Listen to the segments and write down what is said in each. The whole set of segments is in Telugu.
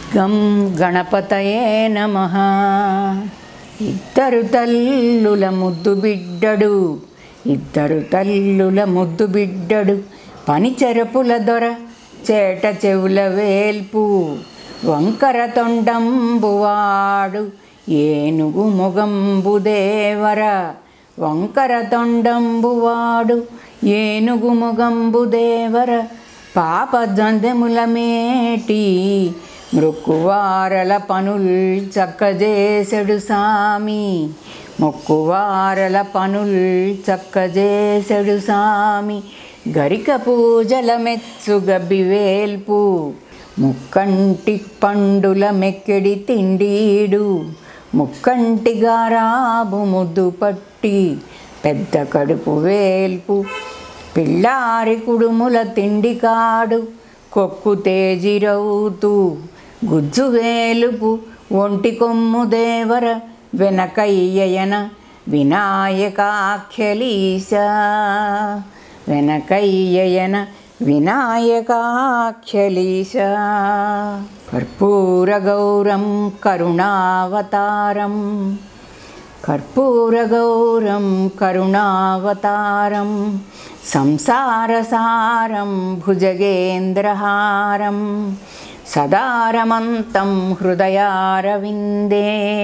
గం గణపతయే నమ ఇద్దరు తల్లుల ముద్దు బిడ్డడు ఇద్దరు తల్లుల ముద్దు బిడ్డడు పనిచెరపుల దొర చేట చెవుల వేల్పు వంకర తొండంబువాడు ఏనుగు మొగంబు దేవర వంకర తొండంబువాడు ఏనుగు మొగంబు దేవర పాప జందెముల మేటి మృక్కువారల పనుల్ చక్కజేసెడు సామి మొక్కువారల పనుల్ చక్కజేసెడు సామి గరిక పూజల మెచ్చు గబ్బివేల్పు ముక్కంటి పండుల మెక్కెడి తిండీడు ముక్కంటి గారాబు ముద్దు పట్టి పెద్ద కడుపు వేల్పు పిల్లారి కుడుముల తిండి కాడు కొక్కు తేజిరవుతూ గుజ్జు వేలుపు ఒంటి కొమ్ము దేవర వెనకయ్యయన వినాయకాఖ్యలీశ వెనకయ్యయన వినాయకాఖ్యలీశ కర్పూరగౌరం కరుణావతారం కర్పూరగౌరం కరుణావతారం సంసారసారం భుజగేంద్రహారం సదారమంతం హృదయారవిందే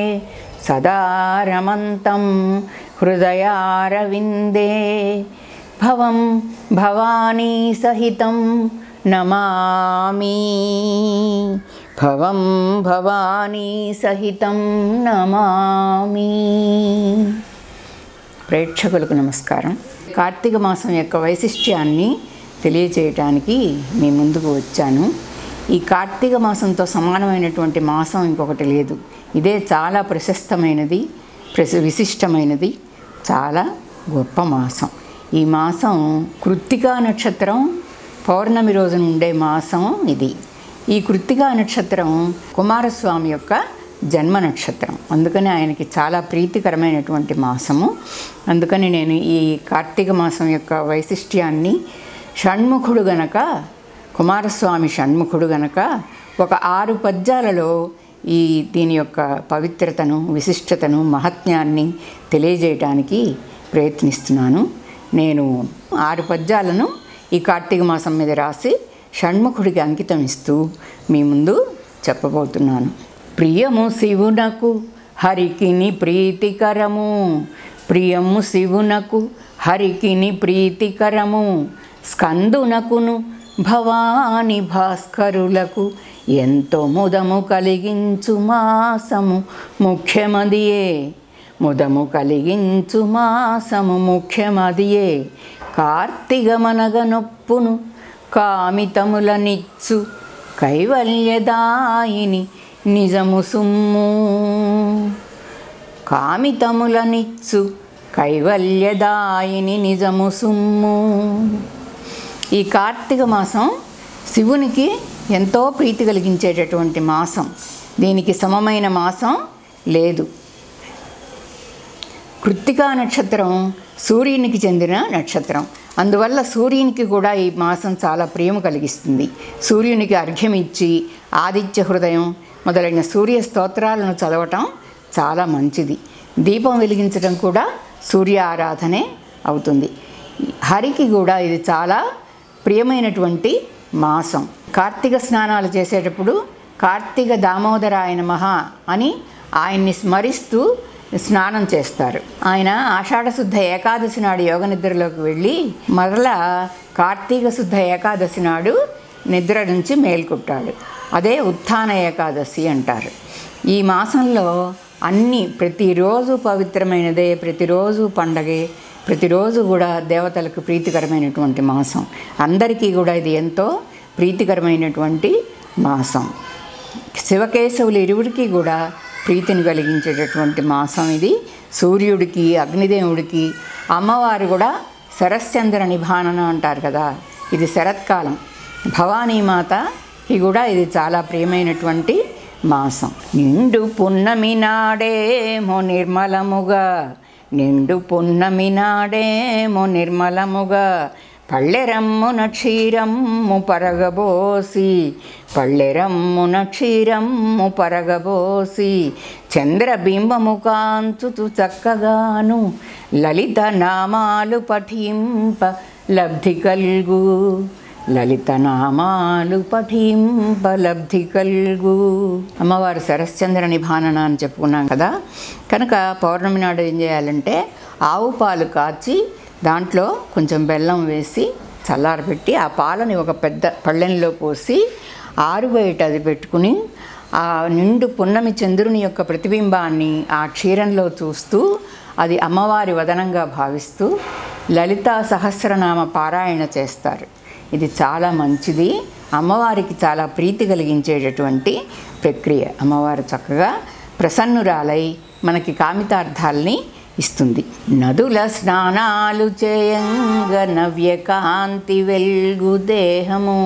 సదారమంతం హృదయారవిందే భవం భవానీ సహితం నమామి భవం భవానీ సహితం నమామి ప్రేక్షకులకు నమస్కారం కార్తీక మాసం యొక్క వైశిష్ట్యాన్ని తెలియచేయటానికి మీ ముందుకు వచ్చాను ఈ కార్తీక మాసంతో సమానమైనటువంటి మాసం ఇంకొకటి లేదు ఇదే చాలా ప్రశస్తమైనది ప్రసి విశిష్టమైనది చాలా గొప్ప మాసం ఈ మాసం కృత్తికా నక్షత్రం పౌర్ణమి రోజున ఉండే మాసం ఇది ఈ కృత్తికా నక్షత్రం కుమారస్వామి యొక్క జన్మ నక్షత్రం అందుకని ఆయనకి చాలా ప్రీతికరమైనటువంటి మాసము అందుకని నేను ఈ కార్తీక మాసం యొక్క వైశిష్ట్యాన్ని షణ్ముఖుడు గనక కుమారస్వామి షణ్ముఖుడు గనక ఒక ఆరు పద్యాలలో ఈ దీని యొక్క పవిత్రతను విశిష్టతను మహత్యాన్ని తెలియజేయటానికి ప్రయత్నిస్తున్నాను నేను ఆరు పద్యాలను ఈ కార్తీక మాసం మీద రాసి షణ్ముఖుడికి అంకితం ఇస్తూ మీ ముందు చెప్పబోతున్నాను ప్రియము శివునకు హరికిని ప్రీతికరము ప్రియము శివునకు హరికిని ప్రీతికరము స్కందునకును భవాని భాస్కరులకు ఎంతో ముదము కలిగించు మాసము ముఖ్యమదియే ముదము కలిగించు మాసము ముఖ్యమదియే కార్తీగమనగ నొప్పును కామితములనిచ్చు కైవల్యదాయిని నిజము సుమ్ము కామితములనిచ్చు కైవల్యదాయిని నిజము సుమ్ము ఈ కార్తీక మాసం శివునికి ఎంతో ప్రీతి కలిగించేటటువంటి మాసం దీనికి సమమైన మాసం లేదు కృత్తికా నక్షత్రం సూర్యునికి చెందిన నక్షత్రం అందువల్ల సూర్యునికి కూడా ఈ మాసం చాలా ప్రేమ కలిగిస్తుంది సూర్యునికి అర్ఘ్యం ఇచ్చి ఆదిత్య హృదయం మొదలైన సూర్య స్తోత్రాలను చదవటం చాలా మంచిది దీపం వెలిగించడం కూడా సూర్య ఆరాధనే అవుతుంది హరికి కూడా ఇది చాలా ప్రియమైనటువంటి మాసం కార్తీక స్నానాలు చేసేటప్పుడు కార్తీక దామోదరాయన మహా అని ఆయన్ని స్మరిస్తూ స్నానం చేస్తారు ఆయన ఆషాఢశుద్ధ ఏకాదశి నాడు యోగ నిద్రలోకి వెళ్ళి మరలా కార్తీక శుద్ధ ఏకాదశి నాడు నిద్ర నుంచి మేల్కొట్టాడు అదే ఉత్థాన ఏకాదశి అంటారు ఈ మాసంలో అన్ని ప్రతిరోజు పవిత్రమైనదే ప్రతిరోజు పండగే ప్రతిరోజు కూడా దేవతలకు ప్రీతికరమైనటువంటి మాసం అందరికీ కూడా ఇది ఎంతో ప్రీతికరమైనటువంటి మాసం శివకేశవులు ఇరువురికి కూడా ప్రీతిని కలిగించేటటువంటి మాసం ఇది సూర్యుడికి అగ్నిదేవుడికి అమ్మవారు కూడా శరశ్చంద్ర నిభానన అంటారు కదా ఇది శరత్కాలం భవానీమాతకి కూడా ఇది చాలా ప్రియమైనటువంటి మాసం నిండు పున్నమి నాడేమో నిర్మలముగా నిండు పున్నమి నాడేమో నిర్మలముగా పళ్ళెరమ్మున క్షీరమ్ము పరగబోసి పళ్ళెరమ్మున క్షీరమ్ము పరగబోసి చంద్రబింబము కాంచుతు చక్కగాను లలిత నామాలు పఠింప లబ్ధి కల్గు లలిత నామాలు పఠింప లబ్ధి కల్గు అమ్మవారు శరశ్చంద్ర నిభానన అని చెప్పుకున్నాం కదా కనుక పౌర్ణమి నాడు ఏం చేయాలంటే ఆవు పాలు కాచి దాంట్లో కొంచెం బెల్లం వేసి చల్లారబెట్టి ఆ పాలని ఒక పెద్ద పళ్ళెంలో పోసి ఆరు బయట అది పెట్టుకుని ఆ నిండు పున్నమి చంద్రుని యొక్క ప్రతిబింబాన్ని ఆ క్షీరంలో చూస్తూ అది అమ్మవారి వదనంగా భావిస్తూ లలితా సహస్రనామ పారాయణ చేస్తారు ఇది చాలా మంచిది అమ్మవారికి చాలా ప్రీతి కలిగించేటటువంటి ప్రక్రియ అమ్మవారు చక్కగా ప్రసన్నురాలై మనకి కామితార్థాల్ని ఇస్తుంది నదుల స్నానాలు చేయంగ నవ్య కాంతి వెల్గు దేహము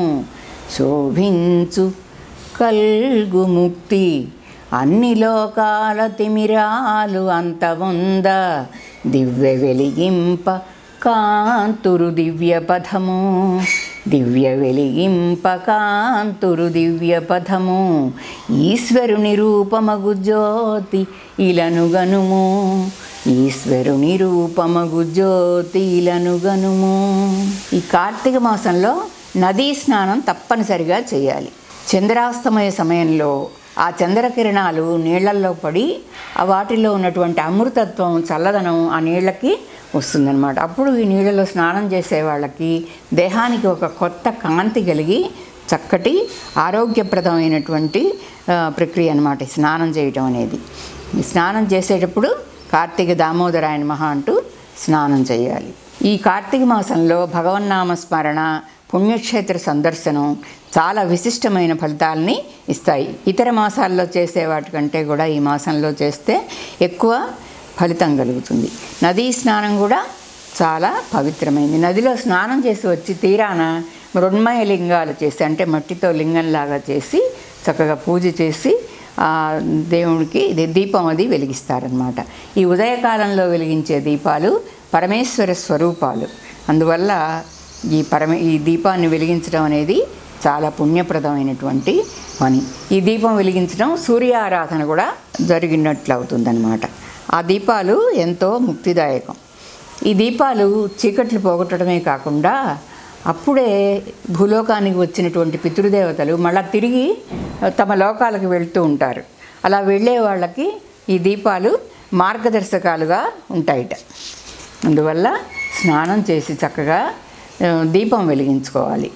శోభించు కల్గు ముక్తి అన్ని లోకాల తిమిరాలు అంతముంద దివ్య వెలిగింప కాంతురు దివ్య పథము దివ్య వెలిగింప కాంతురు దివ్య పథము ఈశ్వరుని రూపమగు జ్యోతి ఇలను గనుము ఈశ్వరుని రూపమగు జ్యోతి ఇలను గనుము ఈ కార్తీక మాసంలో నదీ స్నానం తప్పనిసరిగా చేయాలి చంద్రాస్తమయ సమయంలో ఆ చంద్రకిరణాలు నీళ్లల్లో పడి ఆ వాటిలో ఉన్నటువంటి అమృతత్వం చల్లదనం ఆ నీళ్ళకి వస్తుందన్నమాట అప్పుడు ఈ నీళ్ళలో స్నానం చేసే వాళ్ళకి దేహానికి ఒక కొత్త కాంతి కలిగి చక్కటి ఆరోగ్యప్రదమైనటువంటి ఆ, ప్రక్రియ అనమాట ఈ స్నానం చేయటం అనేది ఈ స్నానం చేసేటప్పుడు కార్తీక దామోదరాయన మహా అంటూ స్నానం చేయాలి ఈ కార్తీక మాసంలో భగవన్నామ స్మరణ పుణ్యక్షేత్ర సందర్శనం చాలా విశిష్టమైన ఫలితాలని ఇస్తాయి ఇతర మాసాల్లో చేసే వాటికంటే కూడా ఈ మాసంలో చేస్తే ఎక్కువ ఫలితం కలుగుతుంది నదీ స్నానం కూడా చాలా పవిత్రమైంది నదిలో స్నానం చేసి వచ్చి తీరాన మృణ్మయ లింగాలు చేసి అంటే మట్టితో లింగంలాగా చేసి చక్కగా పూజ చేసి ఆ దేవుడికి ఇది దీపం అది వెలిగిస్తారనమాట ఈ ఉదయకాలంలో వెలిగించే దీపాలు పరమేశ్వర స్వరూపాలు అందువల్ల ఈ పరమ ఈ దీపాన్ని వెలిగించడం అనేది చాలా పుణ్యప్రదమైనటువంటి పని ఈ దీపం వెలిగించడం సూర్య ఆరాధన కూడా జరిగినట్లు అవుతుందన్నమాట ఆ దీపాలు ఎంతో ముక్తిదాయకం ఈ దీపాలు చీకట్లు పోగొట్టడమే కాకుండా అప్పుడే భూలోకానికి వచ్చినటువంటి పితృదేవతలు మళ్ళా తిరిగి తమ లోకాలకు వెళ్తూ ఉంటారు అలా వెళ్ళే వాళ్ళకి ఈ దీపాలు మార్గదర్శకాలుగా ఉంటాయిట అందువల్ల స్నానం చేసి చక్కగా ఆ, దీపం వెలిగించుకోవాలి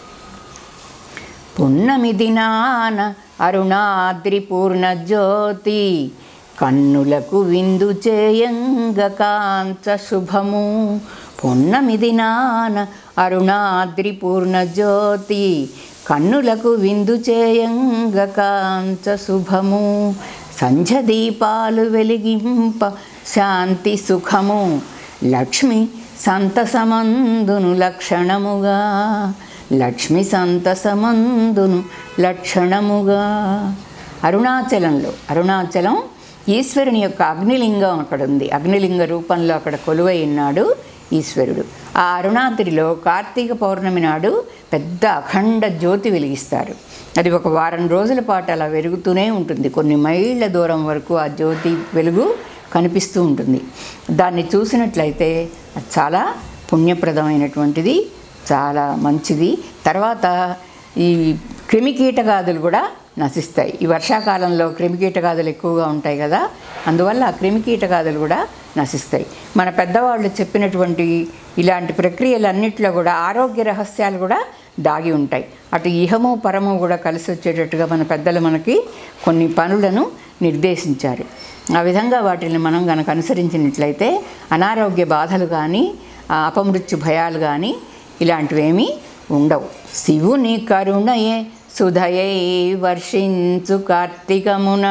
పున్నమి దినాన అరుణాద్రి పూర్ణ జ్యోతి కన్నులకు విందు చేయంగ కాంచ శుభము పున్నమి దినాన అరుణాద్రి పూర్ణ జ్యోతి కన్నులకు విందు చేయంగ కాంచ శుభము సంధ్య దీపాలు వెలిగింప శాంతి సుఖము లక్ష్మి సంతసమందును లక్షణముగా లక్ష్మి సంతసమందును లక్షణముగా అరుణాచలంలో అరుణాచలం ఈశ్వరుని యొక్క అగ్నిలింగం అక్కడ ఉంది అగ్నిలింగ రూపంలో అక్కడ కొలువై ఉన్నాడు ఈశ్వరుడు ఆ అరుణాద్రిలో కార్తీక పౌర్ణమి నాడు పెద్ద అఖండ జ్యోతి వెలిగిస్తారు అది ఒక వారం రోజుల పాటు అలా వెలుగుతూనే ఉంటుంది కొన్ని మైళ్ళ దూరం వరకు ఆ జ్యోతి వెలుగు కనిపిస్తూ ఉంటుంది దాన్ని చూసినట్లయితే అది చాలా పుణ్యప్రదమైనటువంటిది చాలా మంచిది తర్వాత ఈ క్రిమికీటకాదులు కూడా నశిస్తాయి ఈ వర్షాకాలంలో క్రిమికీటకాదులు ఎక్కువగా ఉంటాయి కదా అందువల్ల ఆ క్రిమికీటకాదులు కూడా నశిస్తాయి మన పెద్దవాళ్ళు చెప్పినటువంటి ఇలాంటి ప్రక్రియలన్నింటిలో కూడా ఆరోగ్య రహస్యాలు కూడా దాగి ఉంటాయి అటు ఇహము పరము కూడా కలిసి వచ్చేటట్టుగా మన పెద్దలు మనకి కొన్ని పనులను నిర్దేశించారు ఆ విధంగా వాటిని మనం కనుక అనుసరించినట్లయితే అనారోగ్య బాధలు కానీ ఆ అపమృత్యు భయాలు కానీ ఇలాంటివేమీ ఉండవు శివుని కరుణయే సుధయై వర్షించు కార్తీకమున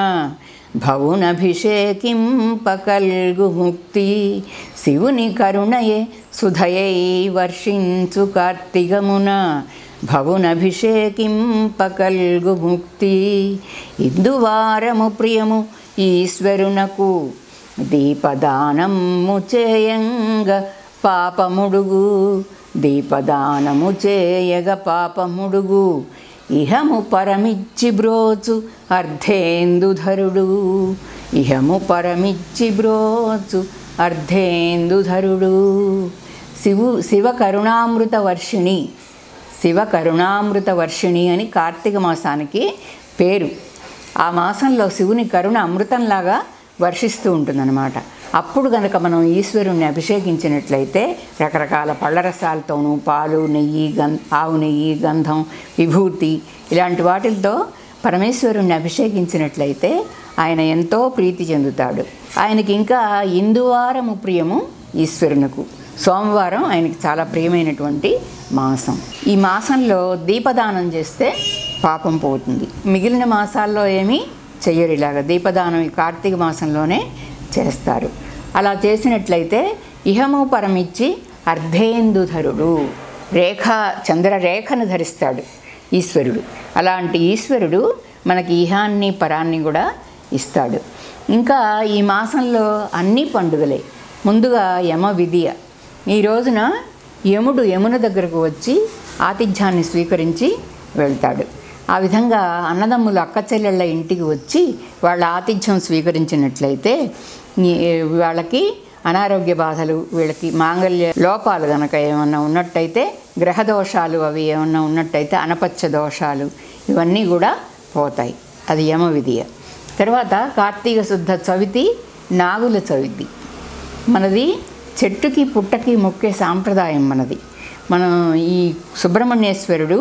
భవునభిషేకింపకల్గు ముక్తి శివుని కరుణయే సుధయై వర్షించు కార్తీకమున భవునభిషేకింపకల్గు ముక్తి ఇందువారము ప్రియము ఈశ్వరునకు దీపదానము చేయంగ పాపముడుగు దీపదానము చేయగ పాపముడుగు ఇహము పరమిచ్చి బ్రోచు అర్ధేందుధరుడు ఇహము పరమిచ్చి బ్రోచు అర్ధేందుధరుడు శివు శివ కరుణామృత వర్షిణి శివ కరుణామృత వర్షిణి అని కార్తీక మాసానికి పేరు ఆ మాసంలో శివుని కరుణ అమృతంలాగా వర్షిస్తూ ఉంటుందన్నమాట అప్పుడు కనుక మనం ఈశ్వరుణ్ణి అభిషేకించినట్లయితే రకరకాల పళ్ళరసాలతోనూ పాలు నెయ్యి గం ఆవు నెయ్యి గంధం విభూతి ఇలాంటి వాటిలతో పరమేశ్వరుణ్ణి అభిషేకించినట్లయితే ఆయన ఎంతో ప్రీతి చెందుతాడు ఆయనకి ఇంకా ఇందువారము ప్రియము ఈశ్వరునకు సోమవారం ఆయనకి చాలా ప్రియమైనటువంటి మాసం ఈ మాసంలో దీపదానం చేస్తే పాపం పోతుంది మిగిలిన మాసాల్లో ఏమీ చెయ్యరు ఇలాగా దీపదానం ఈ కార్తీక మాసంలోనే చేస్తారు అలా చేసినట్లయితే ఇహము పరమిచ్చి అర్ధేందుధరుడు రేఖ చంద్రరేఖను ధరిస్తాడు ఈశ్వరుడు అలాంటి ఈశ్వరుడు మనకి ఇహాన్ని పరాన్ని కూడా ఇస్తాడు ఇంకా ఈ మాసంలో అన్ని పండుగలే ముందుగా యమ విధియ ఈ రోజున యముడు యమున దగ్గరకు వచ్చి ఆతిథ్యాన్ని స్వీకరించి వెళ్తాడు ఆ విధంగా అన్నదమ్ములు అక్క చెల్లెళ్ళ ఇంటికి వచ్చి వాళ్ళ ఆతిథ్యం స్వీకరించినట్లయితే ఈ- వాళ్ళకి అనారోగ్య బాధలు వీళ్ళకి మాంగళ్య లోపాలు కనుక ఏమన్నా ఉన్నట్టయితే గ్రహ దోషాలు అవి ఏమన్నా ఉన్నట్టయితే అనపచ్చ దోషాలు ఇవన్నీ కూడా పోతాయి అది యమ విధియ తర్వాత కార్తీక శుద్ధ చవితి నాగుల చవితి మనది చెట్టుకి పుట్టకి మొక్కే సాంప్రదాయం మనది మనం ఈ సుబ్రహ్మణ్యేశ్వరుడు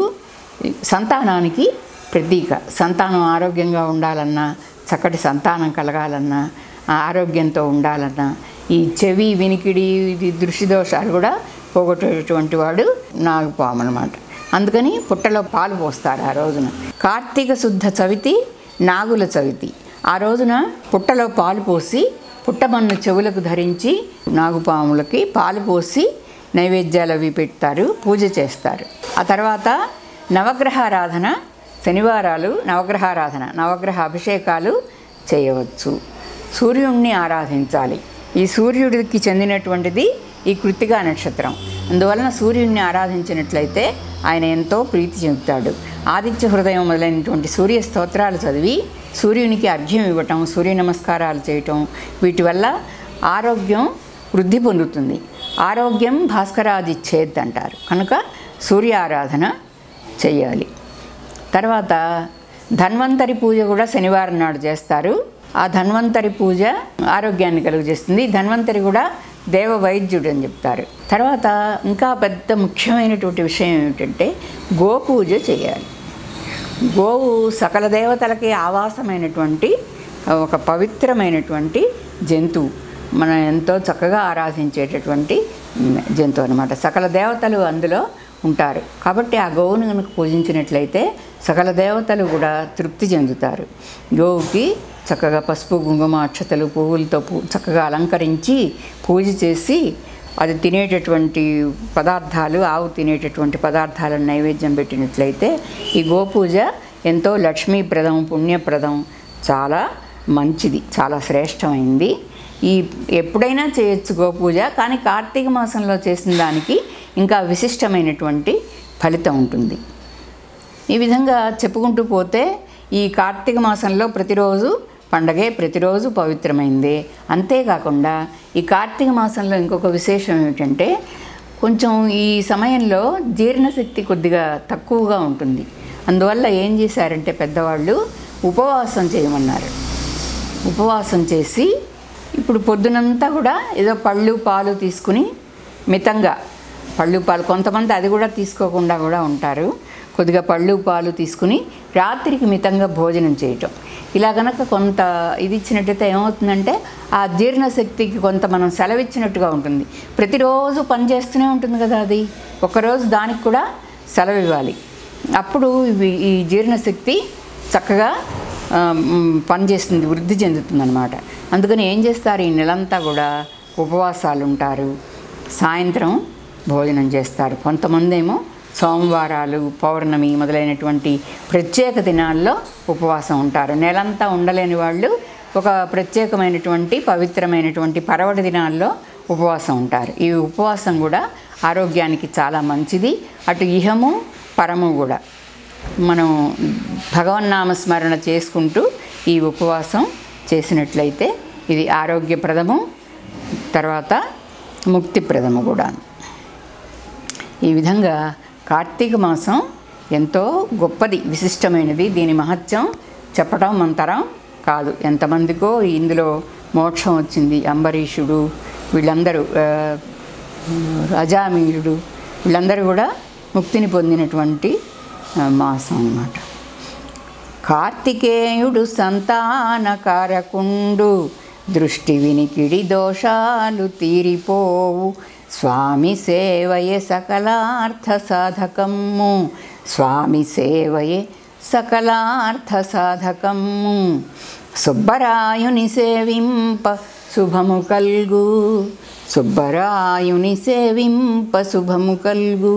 సంతానానికి ప్రతీక సంతానం ఆరోగ్యంగా ఉండాలన్నా చక్కటి సంతానం కలగాలన్నా ఆరోగ్యంతో ఉండాలన్నా ఈ చెవి వినికిడి ఇది దృష్టి దోషాలు కూడా పోగొట్టేటువంటి వాడు నాగపాము అనమాట అందుకని పుట్టలో పాలు పోస్తారు ఆ రోజున కార్తీక శుద్ధ చవితి నాగుల చవితి ఆ రోజున పుట్టలో పాలు పోసి పుట్టమన్ను చెవులకు ధరించి నాగుపాములకి పాలు పోసి నైవేద్యాలు అవి పెడతారు పూజ చేస్తారు ఆ తర్వాత నవగ్రహారాధన శనివారాలు నవగ్రహారాధన నవగ్రహ అభిషేకాలు చేయవచ్చు సూర్యుణ్ణి ఆరాధించాలి ఈ సూర్యుడికి చెందినటువంటిది ఈ కృత్తికా నక్షత్రం అందువలన సూర్యుడిని ఆరాధించినట్లయితే ఆయన ఎంతో ప్రీతి చెందుతాడు ఆదిత్య హృదయం మొదలైనటువంటి సూర్య స్తోత్రాలు చదివి సూర్యునికి అర్ఘ్యం ఇవ్వటం సూర్య నమస్కారాలు చేయటం వీటి వల్ల ఆరోగ్యం వృద్ధి పొందుతుంది ఆరోగ్యం భాస్కరాదిచ్చేద్ అంటారు కనుక సూర్య ఆరాధన చేయాలి తర్వాత ధన్వంతరి పూజ కూడా శనివారం నాడు చేస్తారు ఆ ధన్వంతరి పూజ ఆరోగ్యాన్ని కలుగజేస్తుంది ధన్వంతరి కూడా దేవ వైద్యుడు అని చెప్తారు తర్వాత ఇంకా పెద్ద ముఖ్యమైనటువంటి విషయం ఏమిటంటే గోపూజ చేయాలి గోవు సకల దేవతలకి ఆవాసమైనటువంటి ఒక పవిత్రమైనటువంటి జంతువు మనం ఎంతో చక్కగా ఆరాధించేటటువంటి జంతువు అనమాట సకల దేవతలు అందులో ఉంటారు కాబట్టి ఆ గోవును కనుక పూజించినట్లయితే సకల దేవతలు కూడా తృప్తి చెందుతారు గోవుకి చక్కగా పసుపు కుంకుమ అక్షతలు పువ్వులతో పూ చక్కగా అలంకరించి పూజ చేసి అది తినేటటువంటి పదార్థాలు ఆవు తినేటటువంటి పదార్థాలను నైవేద్యం పెట్టినట్లయితే ఈ గోపూజ ఎంతో లక్ష్మీప్రదం పుణ్యప్రదం చాలా మంచిది చాలా శ్రేష్టమైంది ఈ ఎప్పుడైనా చేయొచ్చు గోపూజ కానీ కార్తీక మాసంలో చేసిన దానికి ఇంకా విశిష్టమైనటువంటి ఫలితం ఉంటుంది ఈ విధంగా చెప్పుకుంటూ పోతే ఈ కార్తీక మాసంలో ప్రతిరోజు పండగే ప్రతిరోజు పవిత్రమైంది అంతేకాకుండా ఈ కార్తీక మాసంలో ఇంకొక విశేషం ఏమిటంటే కొంచెం ఈ సమయంలో జీర్ణశక్తి కొద్దిగా తక్కువగా ఉంటుంది అందువల్ల ఏం చేశారంటే పెద్దవాళ్ళు ఉపవాసం చేయమన్నారు ఉపవాసం చేసి ఇప్పుడు పొద్దునంతా కూడా ఏదో పళ్ళు పాలు తీసుకుని మితంగా పళ్ళు పాలు కొంతమంది అది కూడా తీసుకోకుండా కూడా ఉంటారు కొద్దిగా పళ్ళు పాలు తీసుకుని రాత్రికి మితంగా భోజనం చేయటం ఇలా కనుక కొంత ఇది ఇచ్చినట్టయితే ఏమవుతుందంటే ఆ జీర్ణశక్తికి కొంత మనం సెలవిచ్చినట్టుగా ఉంటుంది ప్రతిరోజు పని చేస్తూనే ఉంటుంది కదా అది ఒకరోజు దానికి కూడా సెలవు ఇవ్వాలి అప్పుడు ఇవి ఈ జీర్ణశక్తి చక్కగా ఆ, మ్, పనిచేస్తుంది వృద్ధి చెందుతుంది అనమాట అందుకని ఏం చేస్తారు ఈ నెలంతా కూడా ఉపవాసాలు ఉంటారు సాయంత్రం భోజనం చేస్తారు కొంతమంది ఏమో సోమవారాలు పౌర్ణమి మొదలైనటువంటి ప్రత్యేక దినాల్లో ఉపవాసం ఉంటారు నెలంతా ఉండలేని వాళ్ళు ఒక ప్రత్యేకమైనటువంటి పవిత్రమైనటువంటి పరవడి దినాల్లో ఉపవాసం ఉంటారు ఈ ఉపవాసం కూడా ఆరోగ్యానికి చాలా మంచిది అటు ఇహము పరము కూడా మనం భగవన్నామ స్మరణ చేసుకుంటూ ఈ ఉపవాసం చేసినట్లయితే ఇది ఆరోగ్యప్రదము తర్వాత ముక్తిప్రదము కూడా ఈ విధంగా కార్తీక మాసం ఎంతో గొప్పది విశిష్టమైనది దీని మహత్యం చెప్పడం మన తరం కాదు ఎంతమందికో ఇందులో మోక్షం వచ్చింది అంబరీషుడు వీళ్ళందరూ ఆ, అజామీయుడు వీళ్ళందరూ కూడా ముక్తిని పొందినటువంటి ఆ, మాసం అన్నమాట కార్తికేయుడు సంతానకారకుండు దృష్టి వినికిడి దోషాలు తీరిపోవు స్వామి సేవయే సకలార్థ సాధకము స్వామి సేవయే సకలార్థ సాధకము సుబ్బరాయుని సేవింప శుభము కల్గు సుబ్బరాయుని సేవింప శుభము కల్గు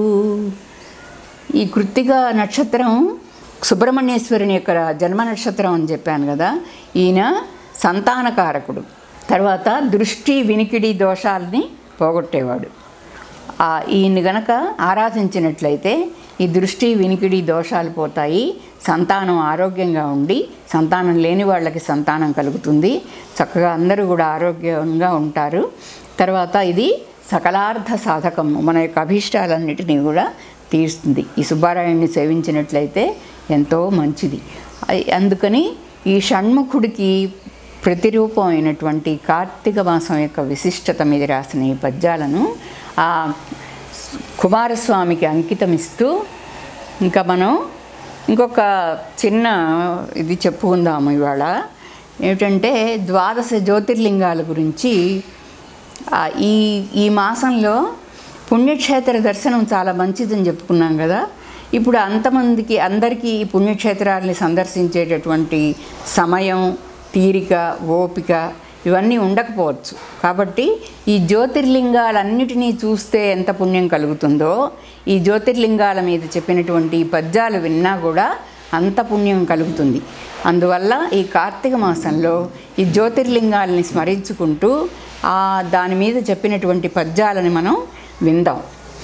ఈ కృత్తిక నక్షత్రం సుబ్రహ్మణ్యేశ్వరుని యొక్క జన్మ నక్షత్రం అని చెప్పాను కదా ఈయన సంతానకారకుడు తర్వాత దృష్టి వినికిడి దోషాలని పోగొట్టేవాడు ఆ ఈయన్ని గనక ఆరాధించినట్లయితే ఈ దృష్టి వినికిడి దోషాలు పోతాయి సంతానం ఆరోగ్యంగా ఉండి సంతానం లేని వాళ్ళకి సంతానం కలుగుతుంది చక్కగా అందరూ కూడా ఆరోగ్యంగా ఉంటారు తర్వాత ఇది సకలార్థ సాధకము మన యొక్క అభీష్టాలన్నిటినీ కూడా తీరుస్తుంది ఈ సుబ్బారాయుణ్ణి సేవించినట్లయితే ఎంతో మంచిది అయ్- అందుకని ఈ షణ్ముఖుడికి ప్రతిరూపం అయినటువంటి కార్తీక మాసం యొక్క విశిష్టత మీద రాసిన ఈ పద్యాలను ఆ కుమారస్వామికి అంకితమిస్తూ ఇంకా మనం ఇంకొక చిన్న ఇది చెప్పుకుందాము ఇవాళ ఏమిటంటే ద్వాదశ జ్యోతిర్లింగాల గురించి ఆ, ఈ ఈ మాసంలో పుణ్యక్షేత్ర దర్శనం చాలా మంచిదని చెప్పుకున్నాం కదా ఇప్పుడు అంతమందికి అందరికీ ఈ పుణ్యక్షేత్రాలని సందర్శించేటటువంటి సమయం తీరిక ఓపిక ఇవన్నీ ఉండకపోవచ్చు కాబట్టి ఈ జ్యోతిర్లింగాలన్నిటినీ చూస్తే ఎంత పుణ్యం కలుగుతుందో ఈ జ్యోతిర్లింగాల మీద చెప్పినటువంటి ఈ పద్యాలు విన్నా కూడా అంత పుణ్యం కలుగుతుంది అందువల్ల ఈ కార్తీక మాసంలో ఈ జ్యోతిర్లింగాలని స్మరించుకుంటూ ఆ దాని మీద చెప్పినటువంటి పద్యాలని మనం విందాం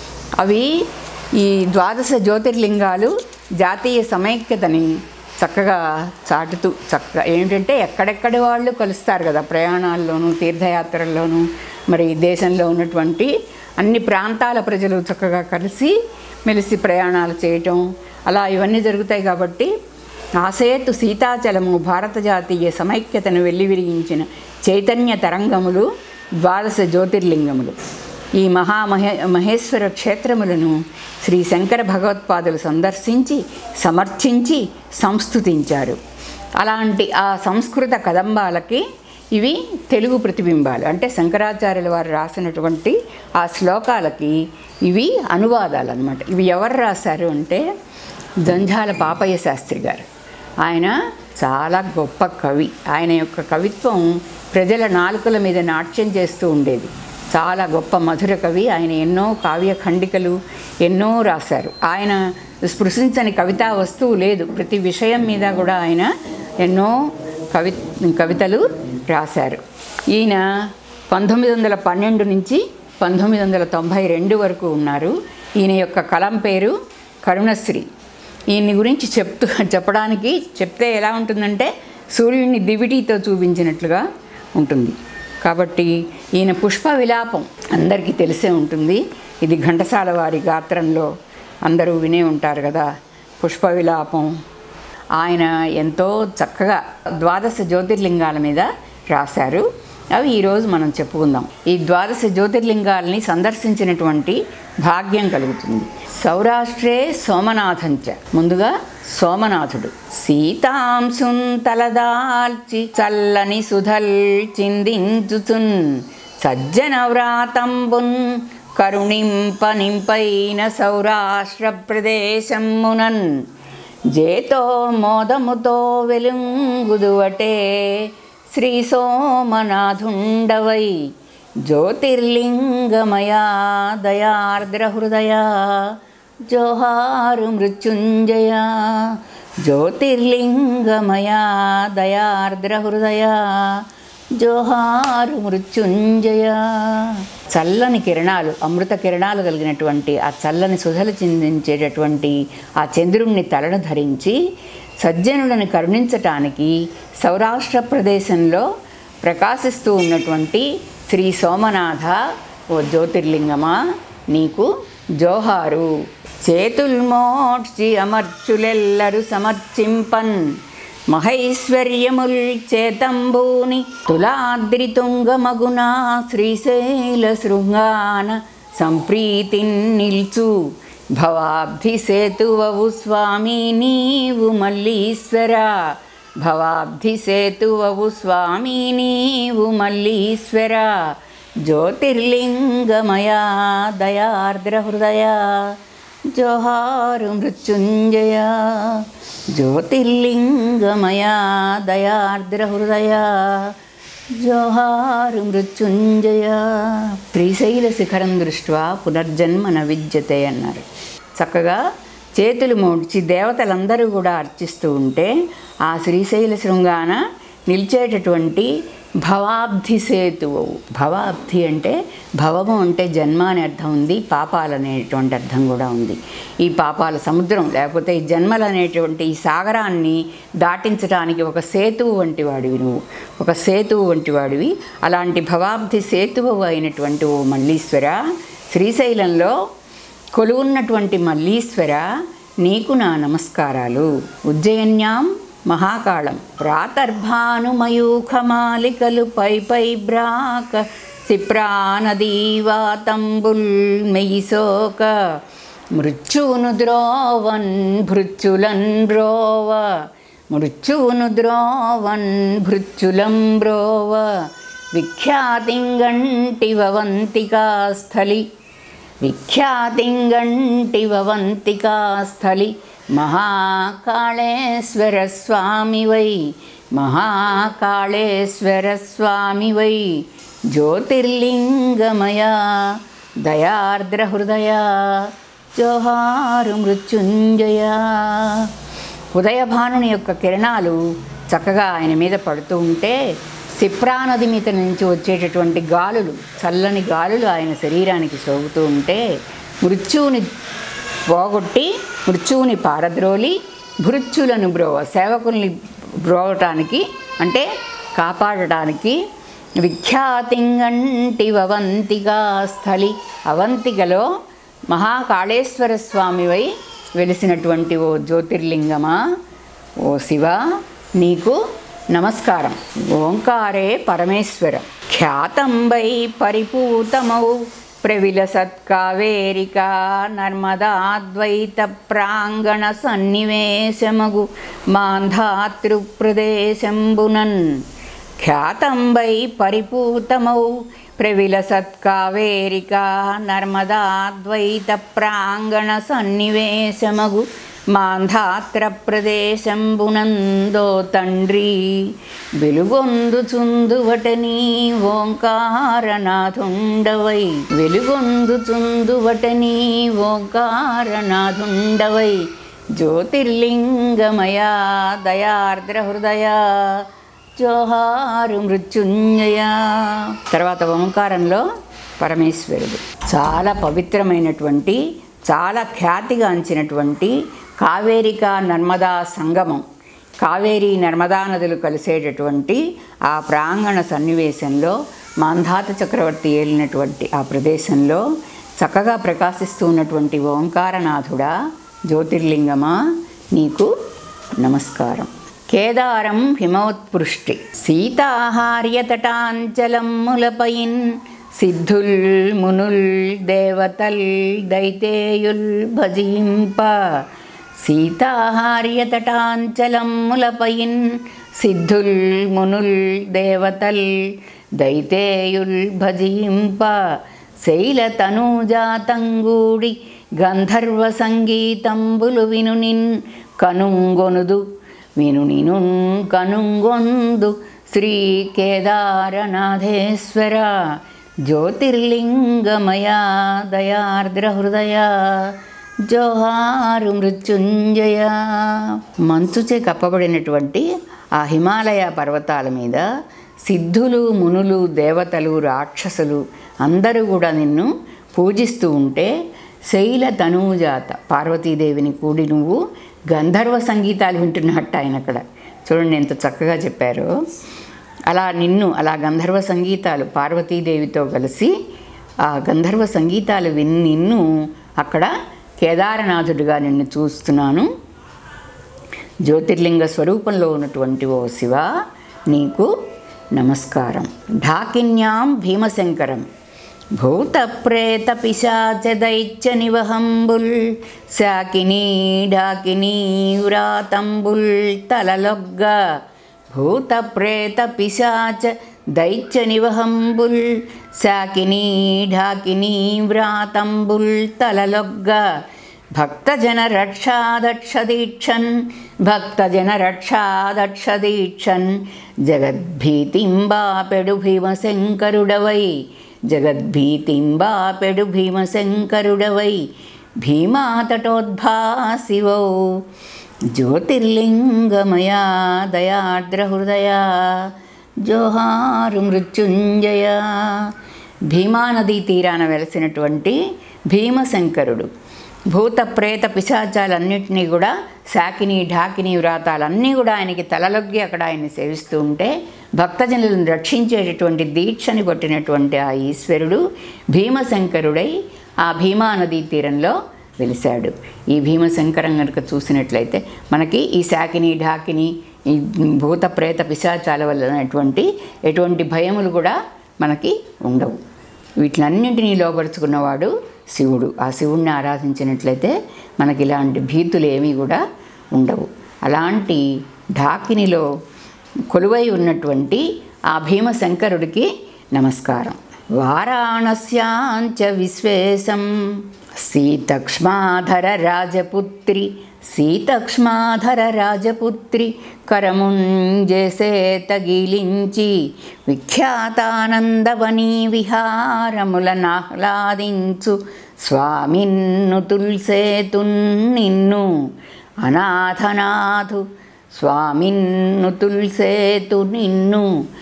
అవి ఈ ద్వాదశ జ్యోతిర్లింగాలు జాతీయ సమైక్యతని చక్కగా చాటుతూ చక్కగా ఏంటంటే ఎక్కడెక్కడి వాళ్ళు కలుస్తారు కదా ప్రయాణాల్లోనూ తీర్థయాత్రల్లోనూ మరి దేశంలో ఉన్నటువంటి అన్ని ప్రాంతాల ప్రజలు చక్కగా కలిసి మెలిసి ప్రయాణాలు చేయటం అలా ఇవన్నీ జరుగుతాయి కాబట్టి ఆసేతు సీతాచలము భారత జాతీయ సమైక్యతను వెల్లివిరిగించిన చైతన్య తరంగములు ద్వాదశ జ్యోతిర్లింగములు ఈ మహామహే మహేశ్వర క్షేత్రములను శ్రీ శంకర భగవత్పాదులు సందర్శించి సమర్థించి సంస్థుతించారు అలాంటి ఆ సంస్కృత కదంబాలకి ఇవి తెలుగు ప్రతిబింబాలు అంటే శంకరాచార్యుల వారు రాసినటువంటి ఆ శ్లోకాలకి ఇవి అనువాదాలు అనమాట ఇవి ఎవరు రాశారు అంటే జంఝాల పాపయ్య శాస్త్రి గారు ఆయన చాలా గొప్ప కవి ఆయన యొక్క కవిత్వం ప్రజల నాలుకల మీద నాట్యం చేస్తూ ఉండేది చాలా గొప్ప మధుర కవి ఆయన ఎన్నో కావ్య ఖండికలు ఎన్నో రాశారు ఆయన స్పృశించని కవితా వస్తువు లేదు ప్రతి విషయం మీద కూడా ఆయన ఎన్నో కవి కవితలు రాశారు ఈయన పంతొమ్మిది వందల పన్నెండు నుంచి పంతొమ్మిది వందల తొంభై రెండు వరకు ఉన్నారు ఈయన యొక్క కలం పేరు కరుణశ్రీ ఈయన్ని గురించి చెప్తూ చెప్పడానికి చెప్తే ఎలా ఉంటుందంటే సూర్యుడిని దివిటీతో చూపించినట్లుగా ఉంటుంది కాబట్టి ఈయన పుష్ప విలాపం అందరికీ తెలిసే ఉంటుంది ఇది ఘంటసాల వారి గాత్రంలో అందరూ వినే ఉంటారు కదా పుష్ప విలాపం ఆయన ఎంతో చక్కగా ద్వాదశ జ్యోతిర్లింగాల మీద రాశారు అవి ఈరోజు మనం చెప్పుకుందాం ఈ ద్వాదశ జ్యోతిర్లింగాల్ని సందర్శించినటువంటి భాగ్యం కలుగుతుంది సౌరాష్ట్రే సోమనాథంచ ముందుగా సోమనాథుడు సీతాంశున్ తలదాల్చి చల్లని సుధల్ చిందించుచున్ సజ్జన వ్రాతంబున్ కరుణింప నింపైన సౌరాష్ట్ర ప్రదేశమునన్ జేతో మోదముతో వెలుంగుదువటే శ్రీ సోమనాథుండవై జ్యోతిర్లింగమయా దయార్ద్ర హృదయ జోహారు మృత్యుంజయ జ్యోతిర్లింగమయా దయార్ద్ర హృదయ జోహారు మృత్యుంజయ చల్లని కిరణాలు అమృత కిరణాలు కలిగినటువంటి ఆ చల్లని సుధలు చిందించేటటువంటి ఆ చంద్రుణ్ణి తలను ధరించి సజ్జనులను కరుణించటానికి సౌరాష్ట్ర ప్రదేశంలో ప్రకాశిస్తూ ఉన్నటువంటి శ్రీ సోమనాథ ఓ జ్యోతిర్లింగమా నీకు జోహారు చేతుల్మోడ్చి అమర్చులెల్లరు సమర్చింపన్ మహైశ్వర్యముల్ చేతంబూని తులాద్రి తుంగమగునా శ్రీశైల శృంగాన సంప్రీతిన్ నిల్చు భవాబ్ధి సేతువవు స్వామి నీవు మల్లీశ్వర భవాబ్ధి సేతువవు స్వామి నీవు మల్లీశ్వర జ్యోతిర్లింగమయా దయార్ద్ర హృదయ జోహారు మృత్యుంజయ జ్యోతిర్లింగమయా దయార్ద్ర హృదయ జోహారు మృత్యుంజయ శ్రీశైల శిఖరం దృష్ట్యా పునర్జన్మ న విద్యతే అన్నారు చక్కగా చేతులు మోడ్చి దేవతలందరూ కూడా అర్చిస్తూ ఉంటే ఆ శ్రీశైల శృంగాన నిలిచేటటువంటి భవాబ్ధి సేతువు భవాబ్ధి అంటే భవము అంటే జన్మ అనే అర్థం ఉంది పాపాలు అనేటువంటి అర్థం కూడా ఉంది ఈ పాపాల సముద్రం లేకపోతే ఈ జన్మలు అనేటువంటి ఈ సాగరాన్ని దాటించడానికి ఒక సేతువు వంటి వాడివి నువ్వు ఒక సేతువు వంటి వాడివి అలాంటి భవాబ్ధి సేతువు అయినటువంటి ఓ మల్లీశ్వర శ్రీశైలంలో కొలువున్నటువంటి మల్లీశ్వర నీకు నా నమస్కారాలు ఉజ్జయిన్యాం మహాకాళం ప్రాతర్భానుమయూఖమాలికలు పై పై బ్రాక సిప్రానదీవాతంబుల్ మెయిసోక మృత్యువును ద్రోవన్ భృత్యులన్ బ్రోవ మృత్యువును ద్రోవన్ భృత్యులం బ్రోవ విఖ్యాతింగంటివంతికా స్థలి విఖ్యాతింగంటివంతికా స్థలి మహాకాళేశ్వర స్వామి వై మహాకాళేశ్వర స్వామి వై జ్యోతిర్లింగమయా దయార్ద్ర హృదయ జోహారు మృత్యుంజయ ఉదయభానుని యొక్క కిరణాలు చక్కగా ఆయన మీద పడుతూ ఉంటే సిప్రా నది మీద నుంచి వచ్చేటటువంటి గాలులు చల్లని గాలులు ఆయన శరీరానికి సోగుతూ ఉంటే మృత్యువుని పోగొట్టి మృత్యువుని పారద్రోలి భృత్యులను బ్రోవ సేవకుల్ని బ్రోవటానికి అంటే కాపాడటానికి విఖ్యాతింగంటి అవంతిగా స్థలి అవంతికలో మహాకాళేశ్వర స్వామివై వెలిసినటువంటి ఓ జ్యోతిర్లింగమా ఓ శివ నీకు నమస్కారం ఓంకారే పరమేశ్వర ఖ్యాతంబై పరిపూతమౌ ప్రవిలసత్కావేరికా నర్మదాద్వైత ప్రాంగణ సన్నివేశమగు మాంధాతృప్రదేశంబునన్ ఖ్యాతంబై పరిపూతమౌ ప్రవిలసత్కావేరికా నర్మదాద్వైత ప్రాంగణ సన్నివేశమగు మాంధాత్ర ప్రదేశంబునందో తండ్రి వెలుగొందుచుందువటని ఓంకారనాథుండవై వెలుగొందుచుందువటని ఓంకారనాథుండవై జ్యోతిర్లింగమయా దయార్ద్ర హృదయ జోహారు మృత్యుంజయ తర్వాత ఓంకారంలో పరమేశ్వరుడు చాలా పవిత్రమైనటువంటి చాలా ఖ్యాతిగాంచినటువంటి కావేరిక నర్మదా సంగమం కావేరీ నర్మదా నదులు కలిసేటటువంటి ఆ ప్రాంగణ సన్నివేశంలో మాంధాత చక్రవర్తి ఏలినటువంటి ఆ ప్రదేశంలో చక్కగా ప్రకాశిస్తూ ఉన్నటువంటి ఓంకారనాథుడా జ్యోతిర్లింగమా నీకు నమస్కారం కేదారం హిమోత్పృష్టి సీతాహార్యతటాంచలమ్ములపైన్ సిద్ధుల్ మునుల్ దేవతల్ దైతేయుల్ భజింప సీతాహార్యతటాంచలమ్ములపైన్ సిద్ధుల్ మునుల్ దేవతల్ దైతేయుల్ భజింప శైలతనూజాతంగూడి గంధర్వ సంగీతంబులు వినునిన్ కనుంగొనుదు వినునిను కనుంగొందు శ్రీ కేదారనాథేశ్వర జ్యోతిర్లింగమయా దయార్ద్ర హృదయ జోహారు మృత్యుంజయ మంచుచే కప్పబడినటువంటి ఆ హిమాలయ పర్వతాల మీద సిద్ధులు మునులు దేవతలు రాక్షసులు అందరూ కూడా నిన్ను పూజిస్తూ ఉంటే శైల తనూజాత పార్వతీదేవిని కూడి నువ్వు గంధర్వ సంగీతాలు వింటున్నట్టు ఆయన అక్కడ చూడండి ఎంత చక్కగా చెప్పారో అలా నిన్ను అలా గంధర్వ సంగీతాలు పార్వతీదేవితో కలిసి ఆ గంధర్వ సంగీతాలు విని నిన్ను అక్కడ కేదారనాథుడిగా నిన్ను చూస్తున్నాను జ్యోతిర్లింగ స్వరూపంలో ఉన్నటువంటి ఓ శివ నీకు నమస్కారం ఢాకిన్యాం భీమశంకరం భూత ప్రేత పిశాచ దైత్య నివహంబుల్ శాకినీ ఢాకినీ వ్రాతంబుల్ తలలొగ్గ భూత ప్రేత పిశాచ దైత్య నివహంబుల్ శాకినీ ఢాకినీ వ్రాతంబుల్ తలలొగ్గ భక్తజన రక్షాదక్షదీక్షన్ భక్తజన రక్షాదక్షదీక్షన్ జగద్భీతింబాపెడు భీమశంకరుడవై జగద్భీతింబాపెడు భీమశంకరుడవై భీమాతటోద్భాసివౌ జ్యోతిర్లింగమయా దయార్ద్రహృదయా జోహారు మృత్యుంజయ భీమానదీ తీరాన వెలసినటువంటి భీమశంకరుడు భూత ప్రేత పిశాచాలన్నింటినీ కూడా శాకిని ఢాకిని వ్రాతాలన్నీ కూడా ఆయనకి తలలొగ్గి అక్కడ ఆయన్ని సేవిస్తూ ఉంటే భక్తజనులను రక్షించేటటువంటి దీక్షని పట్టినటువంటి ఆ ఈశ్వరుడు భీమశంకరుడై ఆ భీమా నదీ తీరంలో వెలిశాడు ఈ భీమశంకరం కనుక చూసినట్లయితే మనకి ఈ శాకిని ఢాకిని ఈ భూత ప్రేత పిశాచాల వల్ల ఎటువంటి ఎటువంటి భయములు కూడా మనకి ఉండవు వీటిలన్నింటినీ లోపరుచుకున్నవాడు శివుడు ఆ శివుణ్ణి ఆరాధించినట్లయితే మనకి ఇలాంటి భీతులు ఏమీ కూడా ఉండవు అలాంటి ఢాకినిలో కొలువై ఉన్నటువంటి ఆ భీమశంకరుడికి నమస్కారం వారాణస్యాంచ విశ్వేశం సీతక్ష్మాధర రాజపుత్రి సీతక్ష్మాధర రాజపుత్రి కరముంజేసే తగిలించి విఖ్యాతానందవనీ విహారములనాహ్లాదించు స్వామిన్ను తుల్సేతున్ నిన్ను అనాథనాథు స్వామిన్ను తుల్సేతు నిన్ను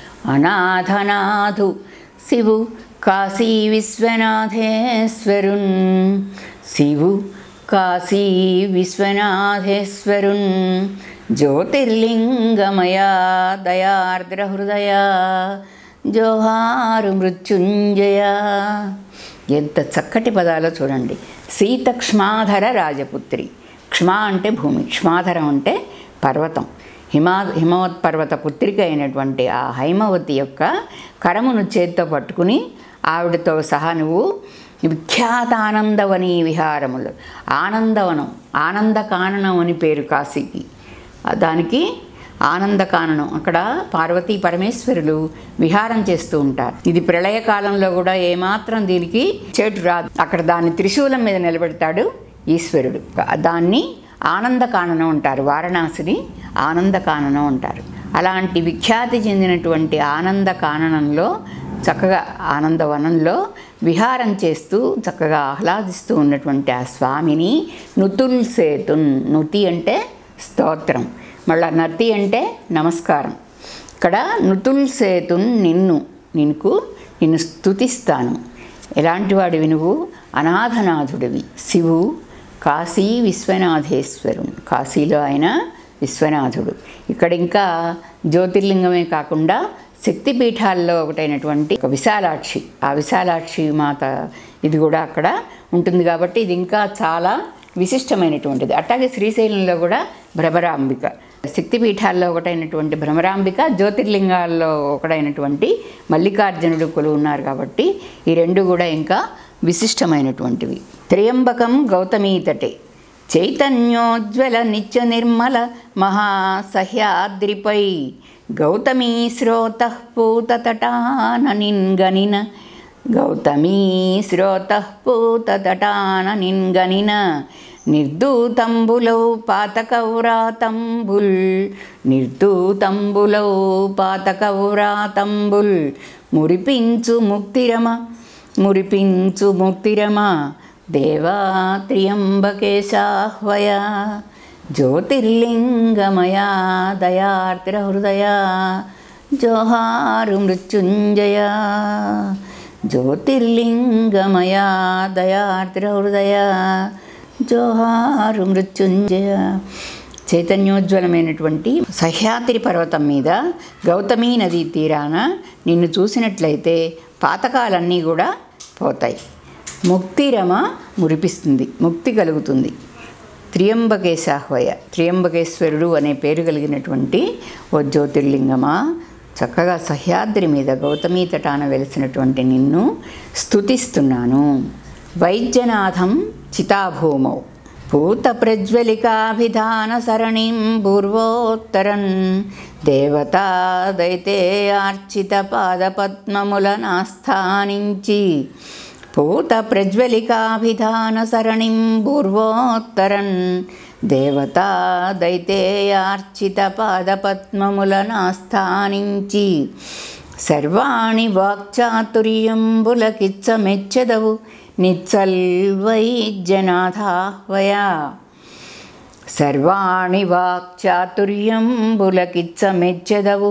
అనాథనాథు శివు కాశీ విశ్వనాథేశ్వరున్ శివు కాశీ విశ్వనాథేశ్వరున్ జ్యోతిర్లింగమయా దయార్ద్ర హృదయ జోహారు మృత్యుంజయ ఎంత చక్కటి పదాలో చూడండి సీత క్ష్మాధర రాజపుత్రి క్ష్మా అంటే భూమి క్ష్మాధరం అంటే పర్వతం హిమా హిమవత్ పర్వత పుత్రిక అయినటువంటి ఆ హైమవతి యొక్క కరమును చేత్తో పట్టుకుని ఆవిడతో సహా నువ్వు విఖ్యాతానందవని విహారములు ఆనందవనం ఆనందకాననం అని పేరు కాశీకి దానికి ఆనందకాననం అక్కడ పార్వతీ పరమేశ్వరులు విహారం చేస్తూ ఉంటారు ఇది ప్రళయకాలంలో కూడా ఏమాత్రం దీనికి చేటు రాదు అక్కడ దాన్ని త్రిశూలం మీద నిలబెడతాడు ఈశ్వరుడు దాన్ని ఆనందకాననం అంటారు వారణాసిని ఆనందకాననం అంటారు అలాంటి విఖ్యాతి చెందినటువంటి ఆనందకాననంలో చక్కగా ఆనందవనంలో విహారం చేస్తూ చక్కగా ఆహ్లాదిస్తూ ఉన్నటువంటి ఆ స్వామిని నుతుల్ సేతున్ నుతి అంటే స్తోత్రం మళ్ళా నతి అంటే నమస్కారం ఇక్కడ నుతుల్ సేతున్ నిన్ను నీకు నిన్ను స్తుతిస్తాను ఎలాంటి వాడివి నువ్వు అనాథనాథుడివి శివు కాశీ విశ్వనాథేశ్వరుడు కాశీలో ఆయన విశ్వనాథుడు ఇక్కడ ఇంకా జ్యోతిర్లింగమే కాకుండా శక్తిపీఠాల్లో ఒకటైనటువంటి ఒక విశాలాక్షి ఆ విశాలాక్షి మాత ఇది కూడా అక్కడ ఉంటుంది కాబట్టి ఇది ఇంకా చాలా విశిష్టమైనటువంటిది అట్లాగే శ్రీశైలంలో కూడా భ్రమరాంబిక శక్తిపీఠాల్లో ఒకటైనటువంటి భ్రమరాంబిక జ్యోతిర్లింగాల్లో ఒకటైనటువంటి మల్లికార్జునుడు కొలువు ఉన్నారు కాబట్టి ఈ రెండు కూడా ఇంకా విశిష్టమైనటువంటివి త్రయంబకం గౌతమీతటే చైతన్యోజ్వల నిత్య నిర్మల మహాసహ్యాద్రిపై గౌతమీ స్రోత పూతతటాన నిన్గనిన గౌతమీ స్రోత పూతతటాన నిన్గనిన నిర్దూతంబులౌ పాతకౌరాతంబుల్ నిర్దూతంబులౌ పాతకౌరాతంబుల్ మురిపించు ముక్తిరమ మురిపించు ముక్తిరమ దేవా త్రియంబకేశాహ్వయ జ్యోతిర్లింగమయా దయార్ద్ర హృదయ జోహారు మృత్యుంజయ జ్యోతిర్లింగమయా దయార్ద్ర హృదయ జోహారు మృత్యుంజయ చైతన్యోజ్వలమైనటువంటి సహ్యాద్రి పర్వతం మీద గౌతమీ నదీ తీరాన నిన్ను చూసినట్లయితే పాతకాలన్నీ కూడా పోతాయి ముక్తిరమ మురిపిస్తుంది ముక్తి కలుగుతుంది త్రియంబకేశాహ్వయ త్రియంబకేశ్వరుడు అనే పేరు కలిగినటువంటి ఓ జ్యోతిర్లింగమా చక్కగా సహ్యాద్రి మీద గౌతమీ తటాన వెలిసినటువంటి నిన్ను స్తుతిస్తున్నాను వైద్యనాథం చితాభూమౌ భూత ప్రజ్వలికాభిధాన సరణిం పూర్వోత్తరన్ దేవతా దైతేయార్చిత పాదపద్మములనాస్థానించి భూత ప్రజ్వలికాభిధాన సరణిం పూర్వోత్తరన్ దేవతా దైతేయార్చిత పాదపద్మములనాస్థానించి సర్వాణి వాక్చాతుర్యంబులకిచ్చ మెచ్చదవు నిత్సల్వైద్యనాథాహ్వయ సర్వాణి వాక్చాతుర్యంబులకిచ్చ మెచ్చదవు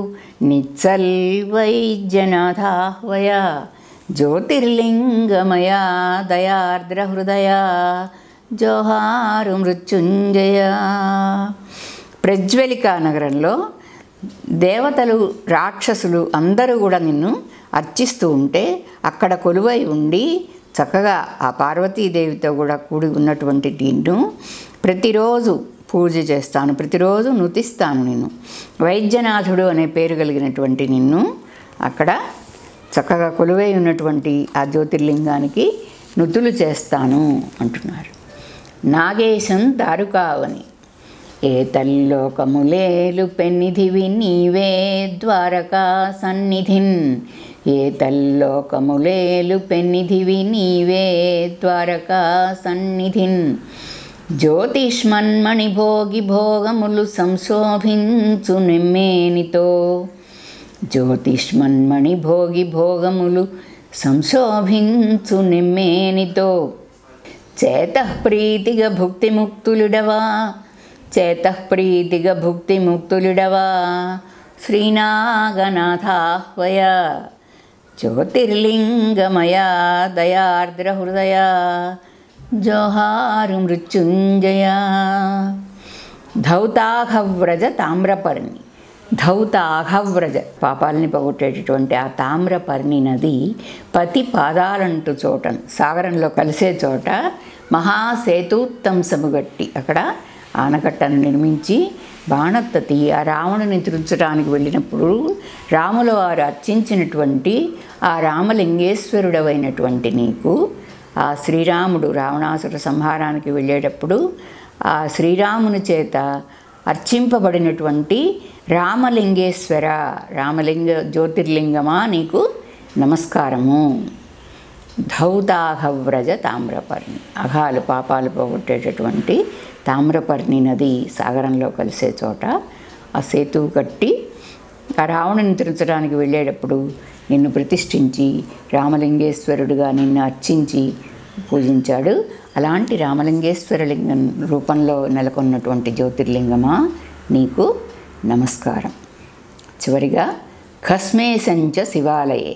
నిత్సల్వైద్యనాథాహ్వయ జ్యోతిర్లింగమయా దయార్ద్ర హృదయ జోహారు మృత్యుంజయ ప్రజ్వలికా నగరంలో దేవతలు రాక్షసులు అందరూ కూడా నిన్ను అర్చిస్తూ ఉంటే అక్కడ కొలువై ఉండి చక్కగా ఆ పార్వతీదేవితో కూడా కూడి ఉన్నటువంటి నిన్ను ప్రతిరోజు పూజ చేస్తాను ప్రతిరోజు నుతిస్తాను నేను వైద్యనాథుడు అనే పేరు కలిగినటువంటి నిన్ను అక్కడ చక్కగా కొలువై ఉన్నటువంటి ఆ జ్యోతిర్లింగానికి నుతులు చేస్తాను అంటున్నారు నాగేశం దారుకావని ఏ తల్లోకములేలు పెన్నిధివి నీవే ద్వారకా సన్నిధిన్ ఏ తల్లోకములేలు పెన్నిధివి నీవే ద్వారకా సన్నిధిన్ జ్యోతిష్మన్మణి భోగి భోగములు సంశోభించు నిమ్మేనితో జ్యోతిష్మన్మణి భోగి భోగములు సంశోభించు నిమ్మేనితో చేత ప్రీతిగా భుక్తి ముక్తులుడవా చేత ప్రీతిగా భుక్తి ముక్తులుడవా శ్రీనాగనాథాహ్వయ జ్యోతిర్లింగమయ దయార్ద్ర హృదయ జోహారు మృత్యుంజయ ధౌతాఘవ్రజ తామ్రపర్ణి ధౌతాఘవ్రజ పాపాలని పోగొట్టేటటువంటి ఆ తామ్రపర్ణి నది పతి పాదాలంటూ చోట సాగరంలో కలిసే చోట మహాసేతూత్తంసము గట్టి అక్కడ ఆనకట్టను నిర్మించి బాణత్తతి ఆ రావణుని తుడుచడానికి వెళ్ళినప్పుడు రాముల వారు అర్చించినటువంటి ఆ రామలింగేశ్వరుడవైనటువంటి నీకు ఆ శ్రీరాముడు రావణాసుర సంహారానికి వెళ్ళేటప్పుడు ఆ శ్రీరాముని చేత అర్చింపబడినటువంటి రామలింగేశ్వర రామలింగ జ్యోతిర్లింగమా నీకు నమస్కారము ధౌతాఘవ్రజ తామ్రపర్ణి అఘాలు పాపాలు పోగొట్టేటటువంటి తామ్రపర్ణి నది సాగరంలో కలిసే చోట ఆ సేతువు కట్టి ఆ రావణుని తిరచడానికి వెళ్ళేటప్పుడు నిన్ను ప్రతిష్ఠించి రామలింగేశ్వరుడుగా నిన్ను అర్చించి పూజించాడు అలాంటి రామలింగేశ్వర లింగం రూపంలో నెలకొన్నటువంటి జ్యోతిర్లింగమా నీకు నమస్కారం చివరిగా ఖస్మేశంచ శివాలయే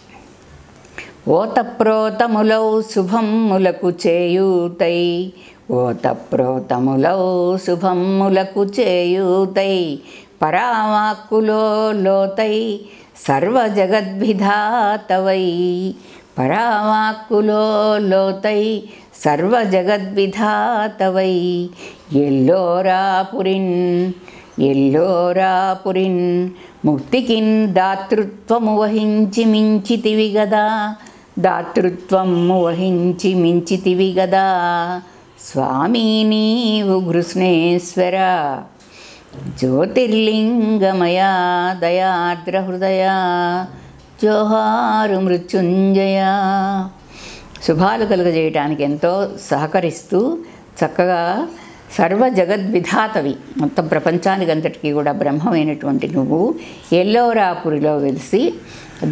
ఓతప్రోతములౌ శుభమ్ములకు చేయూతై ఓతప్రోతములౌ శుభమ్ములకు చేయూతై పరావాక్కులో లోతై సర్వజగద్విధాతవై పరావాక్కులో లోతై సర్వజగద్విధాతవై ఎల్లోరాపురిన్ ఎల్లోరాపురిన్ ముక్తికిన్ దాతృత్వము వహించి మించితివి గదా దాతృత్వము వహించి మించితివి గదా స్వామి నీవు కృష్ణేశ్వర జ్యోతిర్లింగమయ దయార్ద్ర హృదయ జోహారు మృత్యుంజయ శుభాలు కలుగజేయటానికి ఎంతో సహకరిస్తూ చక్కగా సర్వ జగద్విధాతవి మొత్తం ప్రపంచానికి అంతటికీ కూడా బ్రహ్మమైనటువంటి నువ్వు ఎల్లోరాపురిలో వెలిసి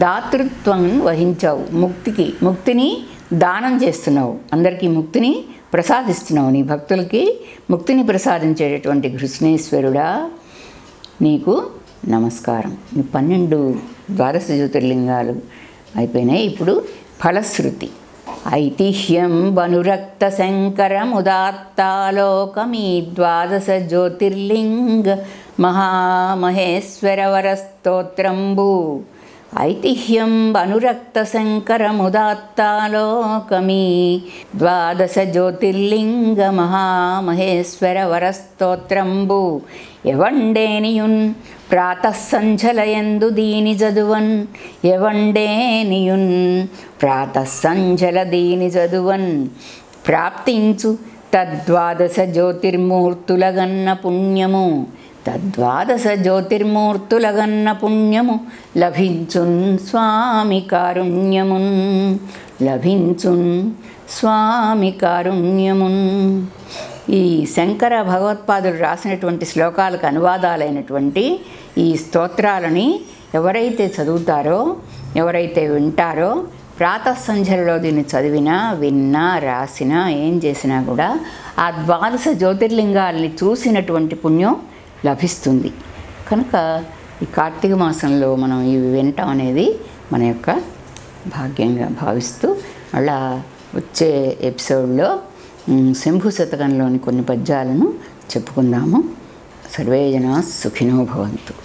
దాతృత్వం వహించావు ముక్తికి ముక్తిని దానం చేస్తున్నావు అందరికీ ముక్తిని ప్రసాదిస్తున్నావు నీ భక్తులకి ముక్తిని ప్రసాదించేటటువంటి కృష్ణేశ్వరుడా నీకు నమస్కారం ఈ పన్నెండు ద్వాదశ జ్యోతిర్లింగాలు అయిపోయినాయి ఇప్పుడు ఫలశ్రుతి ఐతిహ్యం వనురక్త శంకరముదాత్తాలోకమీ ద్వాదశ జ్యోతిర్లింగ మహామహేశ్వరవర స్తోత్రంబు ఐతిహ్యం అనురక్త శంకరముదాత్తాలోకమీ ద్వాదశ జ్యోతిర్లింగ మహామహేశ్వర వరస్తోత్రంబు ఎవండేనియున్ ప్రాతఃసంఝలయందు దీని జదువన్ ఎవండేనియున్ ప్రాతఃసంఝల దీని జదువన్ ప్రాప్తించు తద్వాదశ జ్యోతిర్మూర్తులగన్న పుణ్యము తద్వాదశ జ్యోతిర్మూర్తులగన్న పుణ్యము లభించున్ స్వామి కారుణ్యమున్ లభించున్ స్వామి కారుణ్యమున్ ఈ శంకర భగవత్పాదులు రాసినటువంటి శ్లోకాలకు అనువాదాలైనటువంటి ఈ స్తోత్రాలని ఎవరైతే చదువుతారో ఎవరైతే వింటారో ప్రాతఃసంధ్యలలో దీన్ని చదివినా విన్నా రాసినా ఏం చేసినా కూడా ఆ ద్వాదశ జ్యోతిర్లింగాల్ని చూసినటువంటి పుణ్యం లభిస్తుంది కనుక ఈ కార్తీక మాసంలో మనం ఇవి వినటం అనేది మన యొక్క భాగ్యంగా భావిస్తూ మళ్ళా వచ్చే ఎపిసోడ్లో ఉమ్, శంభు శతకంలోని కొన్ని పద్యాలను చెప్పుకుందాము సర్వే జనా సుఖినో భవంతు